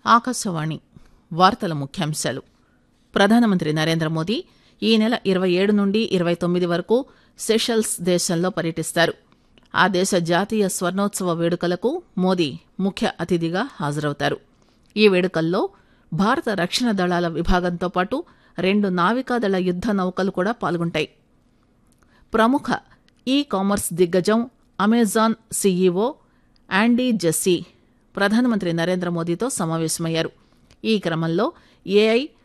ఆకాశవాణి వార్తల ముఖ్యాంశాలు ప్రధానమంత్రి నరేంద్ర మోదీ ఈ నెల ఇరవై ఏడు నుండి ఇరవై తొమ్మిది వరకు సెషల్స్ దేశంలో పర్యటిస్తారు ఆ దేశ జాతీయ స్వర్ణోత్సవ వేడుకలకు మోదీ ముఖ్య అతిథిగా హాజరవుతారు ఈ వేడుకల్లో భారత రక్షణ దళాల విభాగంతో పాటు రెండు నావికాదళ యుద్ద నౌకలు కూడా పాల్గొంటాయి ప్రముఖ ఈ కామర్స్ దిగ్గజం అమెజాన్ సీఈఓ యాండీ జెస్సీ ప్రధానమంత్రి నరేంద్ర మోదీతో సమావేశమయ్యారు ఈ క్రమంలో ఏఐ